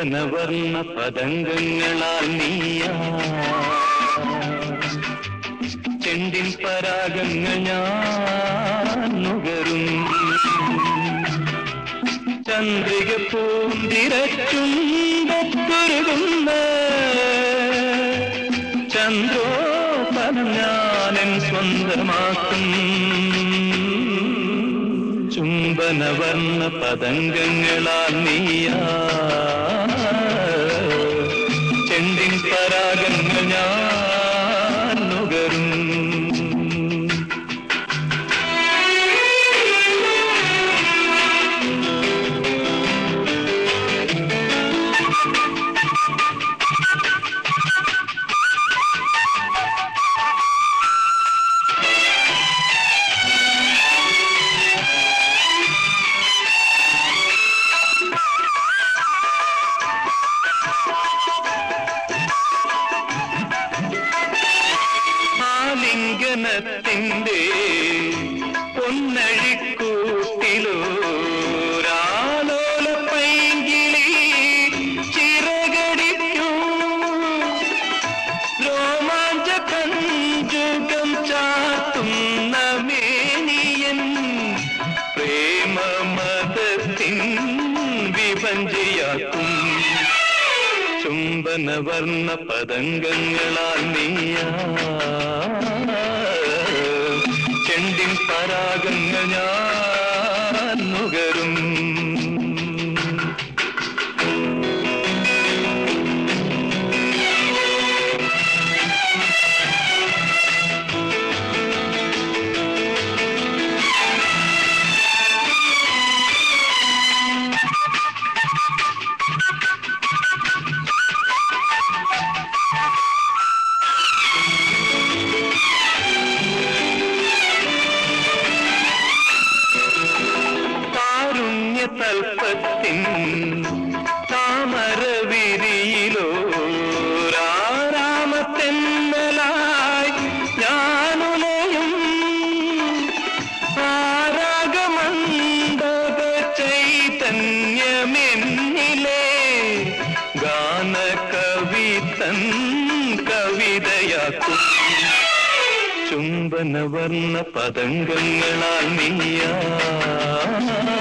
ചുംബനവർണ്ണ പതംഗങ്ങളാൽ നീയാ ചെണ്ടിൻ പരാഗങ്ങൾ ഞാൻ നുകരും ചന്ദ്രിക പൂന്തിരച്ചുണ്ടൊരുകുന്ന ചന്ദ്രോപനം ഞാനൻ സ്വന്തമാക്കും ചുംബനവർണ്ണ പതംഗങ്ങളാൽ നീയാ ചെണ്ടിൻ പരാഗങ്ങൾ ഞാൻ നുകരും ആലിംഗനത്തിന്റെ പൊന്നഴിക്കൂട്ടിലോ രാലോല പൈങ്കിളി ചിറകടിക്കൂ രോമാഞ്ച കഞ്ചുകം ചാത്തുന്ന മേനിയൻ പ്രേമമതത്തിൻ വിഭഞ്ചിയാക്കും ചുംബനവർണ്ണ പതംഗങ്ങളാൽ നീയാ ചെണ്ടിൻ പരാഗങ്ങൾ ഞാൻ നുകരും കാരുണ്യ തൽപ്പത്തിൻ താമര വിരിയിലോ രാമത്തെന്നലായി ഞാനുലയും ആരാഗമണ്ഡപ ചൈതന്യമെന്നിലെ ഗാന കവിതൻ കവിതയാക്കും ചുംബനവർണ്ണ പതംഗങ്ങളാൽ നീയാ